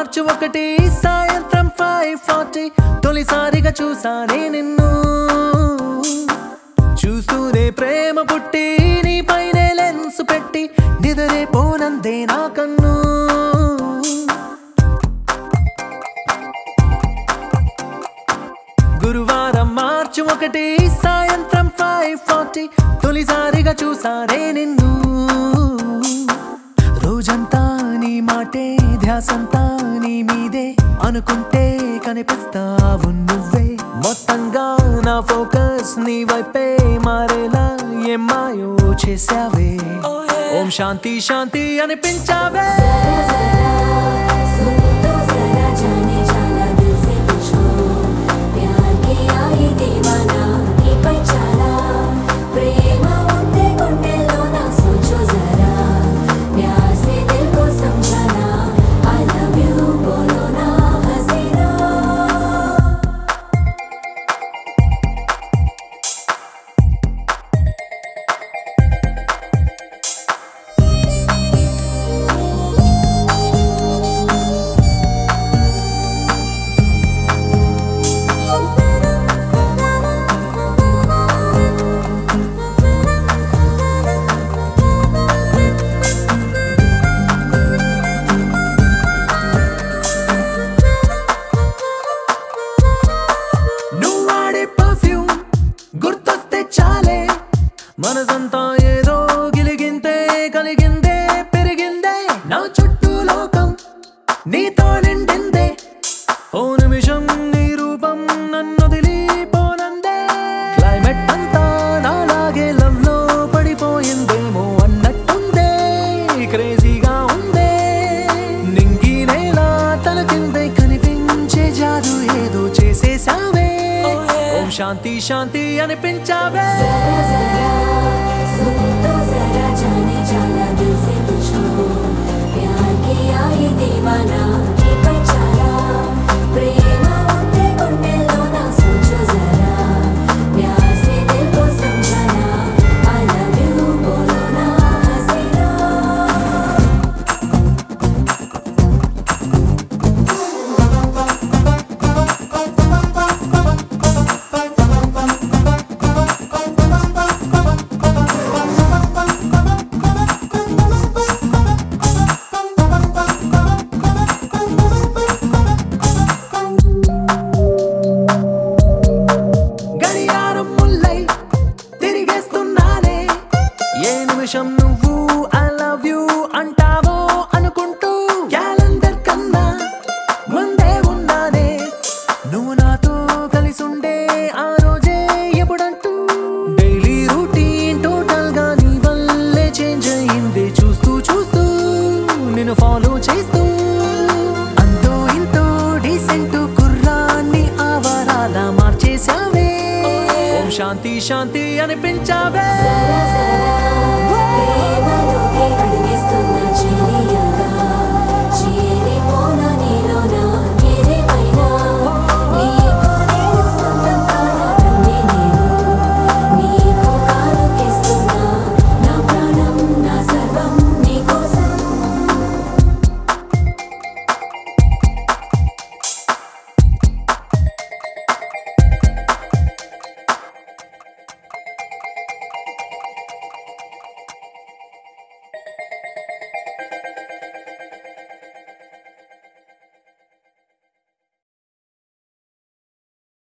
మార్చి ఒకటి సాయంత్రం five forty తొలిసారిగా చూసానే నిన్ను చూస్తూనే ప్రేమ పుట్టి నీ పైనే లెన్స్ పెట్టి నిదరే పోనందే నా కన్ను గురువారం మార్చి ఒకటి సాయంత్రం ఫైవ్ ఫార్టీ తొలిసారిగా చూసానే నిన్ను రోజంతా నీ మాటే ధ్యాసంతా నీ మీదే అనుకుంటే కనిపిస్తావు నువ్వే మొత్తంగా నా ఫోకస్ నీ వైపే మారేలా ఏం మాయో చేసావే ఓం శాంతి శాంతి అనిపించావే सुन तो जरा जाने जाना दिल से पूछो प्यार किया ये दीवाना ఈ పై చాలా ప్రేమ ఉంటే గుండెలో నా సోచో జరా प्यार से दिल को समझाना आई लव यू बोलो ना हसीना నువ్వు వాడే పర్ఫ్యూమ్ గుర్తొస్తే చాలే మనసంతా ఏదో గిలిగింతే కలిగిందే పెరిగిందే నా చుట్టూ లోకం నీతో నిండిందే ఓ నిమిషం నీ రూపం నన్ను వదిలిపోనందే క్లైమేట్ అంతా నాలాగే లవ్ లో పడిపోయిందేమో అన్నట్టుందే క్రేజీగా ఉందే నింగి నేల తల కిందే కనిపించే జాదు ఏదో చేసేసావే ఓం శాంతి శాంతి అనిపించావే जरा जरा सुन तो जरा जाने जाना दिल से पूछो प्यार किया ये दीवाना ఈ పై చాలా ప్రేమ ఉంటే గుండెలో నా సోచో జరా प्यार से दिल को समझाना आई लव यू बोलो ना हसीना గడియారం ముల్లై తిరిగేస్తున్నానే ఏ నిమిషం నువ్వు ఐ లవ్ యూ అంటే